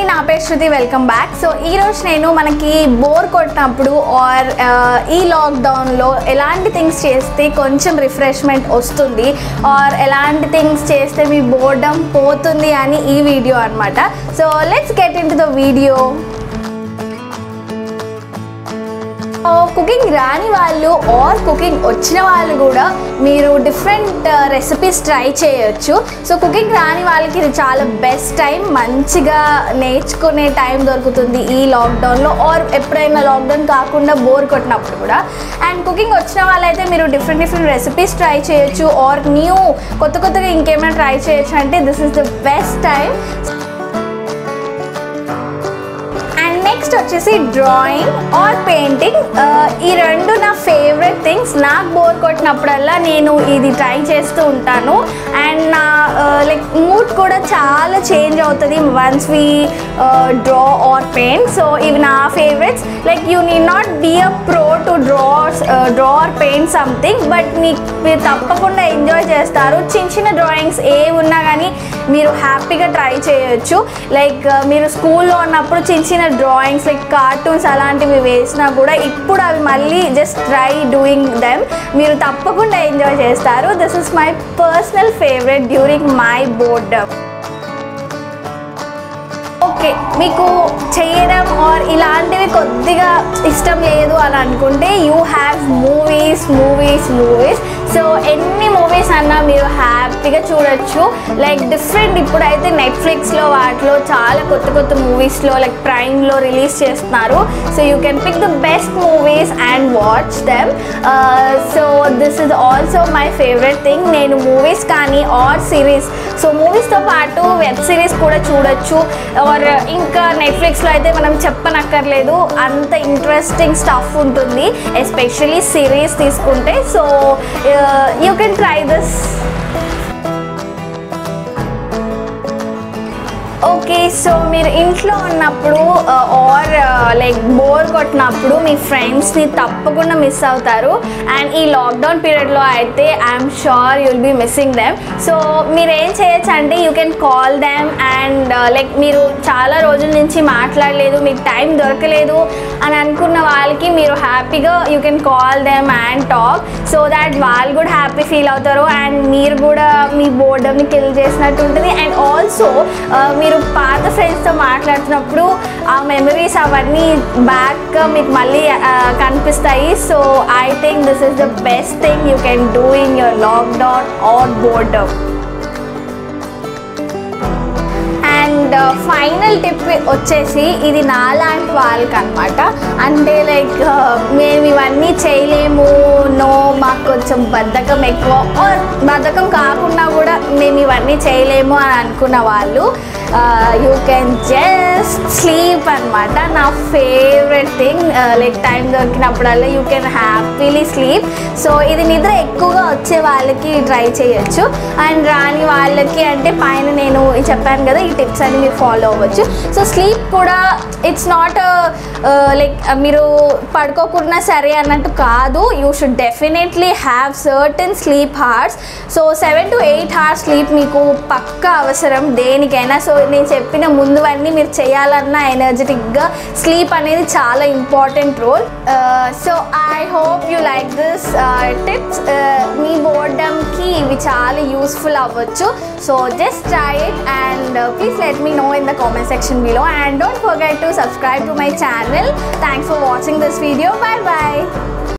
నా పేరు శృతి welcome back so ఈరోజు నేను మనకి బోర్ కొట్టినప్పుడు ఆర్ ఈ లాక్డౌన్లో ఎలాంటి థింగ్స్ చేస్తే కొంచెం రిఫ్రెష్మెంట్ వస్తుంది ఆర్ ఎలాంటి థింగ్స్ చేస్తే మీ బోర్డం పోతుంది అని ఈ వీడియో అనమాట so let's get into the video cooking రాని వాళ్ళు ఆర్ కుకింగ్ వచ్చిన వాళ్ళు కూడా మీరు డిఫరెంట్ రెసిపీస్ ట్రై చేయొచ్చు సో కుకింగ్ రాని వాళ్ళకి ఇది చాలా బెస్ట్ టైం మంచిగా నేర్చుకునే టైం దొరుకుతుంది ఈ లాక్డౌన్లో ఆర్ ఎప్పుడైనా లాక్డౌన్ కాకుండా బోర్ కొట్టినప్పుడు కూడా అండ్ కుకింగ్ వచ్చిన వాళ్ళైతే మీరు డిఫరెంట్ డిఫరెంట్ రెసిపీస్ ట్రై చేయొచ్చు ఆర్ న్యూ కొత్త కొత్తగా ఇంకేమైనా ట్రై చేయొచ్చు అంటే this is the best time and next వచ్చేసి డ్రాయింగ్ ఆర్ పెయింటింగ్ ఈ రెండు నా ఫేవరెట్ థింగ్స్ నాకు బోర్ కొట్టినప్పుడల్లా నేను ఇది ట్రై చేస్తూ ఉంటాను అండ్ నా లైక్ మూడ్ కూడా చాలా చేంజ్ అవుతుంది once we draw or paint so ఇవి నా favourites like you need not be a pro to draw draw or paint something but మీకు మీరు తప్పకుండా ఎంజాయ్ చేస్తారు చిన్న చిన్న డ్రాయింగ్స్ ఏ ఉన్నా కానీ మీరు హ్యాపీగా ట్రై చేయొచ్చు లైక్ మీరు స్కూల్లో ఉన్నప్పుడు చిన్న చిన్న డ్రాయింగ్స్ లైక్ కార్టూన్స్ అలాంటివి వేసినా కూడా ఇప్పుడు అవి మళ్ళీ జస్ట్ ట్రై డూయింగ్ దెమ్ మీరు తప్పకుండా ఎంజాయ్ చేస్తారు this is my personal favourite during my bored okay మీకు చేయడం ఆర్ ఇలాంటివి కొద్దిగా ఇష్టం లేదు అని అనుకుంటే you have movies movies movies so ఎన్ని మూవీస్ అన్నా మీరు హ్యాపీగా చూడొచ్చు లైక్ డిఫరెంట్ ఇప్పుడైతే నెట్ఫ్లిక్స్లో వాటిలో చాలా కొత్త కొత్త మూవీస్లో లైక్ ప్రైమ్లో రిలీజ్ చేస్తున్నారు so you can pick the best movies and watch them so this is also my favourite thing నేను మూవీస్ కానీ ఆర్ సిరీస్ సో మూవీస్తో పాటు వెబ్ సిరీస్ కూడా చూడొచ్చు ఆర్ ఇంకా నెట్ఫ్లిక్స్లో అయితే మనం చెప్పనక్కర్లేదు అంత ఇంట్రెస్టింగ్ స్టఫ్ ఉంటుంది ఎస్పెషలీ సిరీస్ తీసుకుంటే so you can try this okay so మీరు ఇంట్లో ఉన్నప్పుడు ఆర్ లైక్ బోర్ కొట్టినప్పుడు మీ ఫ్రెండ్స్ని తప్పకుండా మిస్ అవుతారు అండ్ ఈ లాక్డౌన్ పీరియడ్లో అయితే I'm sure you'll be missing them so మీరు ఏం చేయొచ్చు అంటే you can call them and like మీరు చాలా రోజుల నుంచి మాట్లాడలేదు మీకు టైం దొరకలేదు అని అనుకున్న వాళ్ళకి మీరు హ్యాపీగా you can call them and talk so that వాళ్ళు కూడా హ్యాపీ ఫీల్ అవుతారు అండ్ మీరు కూడా మీ బోర్డమ్ని కిల్ చేసినట్టు ఉంటుంది అండ్ ఆల్సో మీరు పాత ఫ్రెండ్స్తో మాట్లాడుతున్నప్పుడు ఆ మెమరీస్ అవన్నీ బ్యాక్గా మీకు మళ్ళీ ఆ, కనిపిస్తాయి so I think this is the best thing you can do in your lockdown or boredom and final tip వచ్చేసి ఇది నాలాంటి వాళ్ళకి అనమాట అంటే లైక్ మేము ఇవన్నీ చేయలేము నో మాకు కొంచెం బద్ధకం ఎక్కువ or బద్ధకం కాకుండా కూడా మేము ఇవన్నీ చేయలేము అని అనుకున్న వాళ్ళు యూ కెన్ జస్ట్ స్లీప్ అనమాట నా ఫేవరెట్ థింగ్ లైక్ టైం దొరికినప్పుడల్లా you can happily sleep so ఇది నిద్ర ఎక్కువగా వచ్చే వాళ్ళకి ట్రై చేయొచ్చు అండ్ రాని వాళ్ళకి అంటే పైన నేను చెప్పాను కదా ఈ టిప్స్ అన్ని మీరు ఫాలో అవ్వచ్చు సో స్లీప్ కూడా ఇట్స్ నాట్ లైక్ మీరు పడుకోకున్నా సరే అన్నట్టు కాదు you should definitely have certain sleep hours so seven to eight hours sleep మీకు పక్కా అవసరం దేనికైనా సో నేను చెప్పిన ముందువన్నీ మీరు చేయాలన్నా ఎనర్జెటిక్గా స్లీప్ అనేది చాలా important role so I hope you like this tips మీ బోర్డమ్కి ఇవి చాలా యూస్ఫుల్ అవ్వచ్చు so just try it and please let me know in the comment section below and don't forget to subscribe to my channel thanks for watching this video bye bye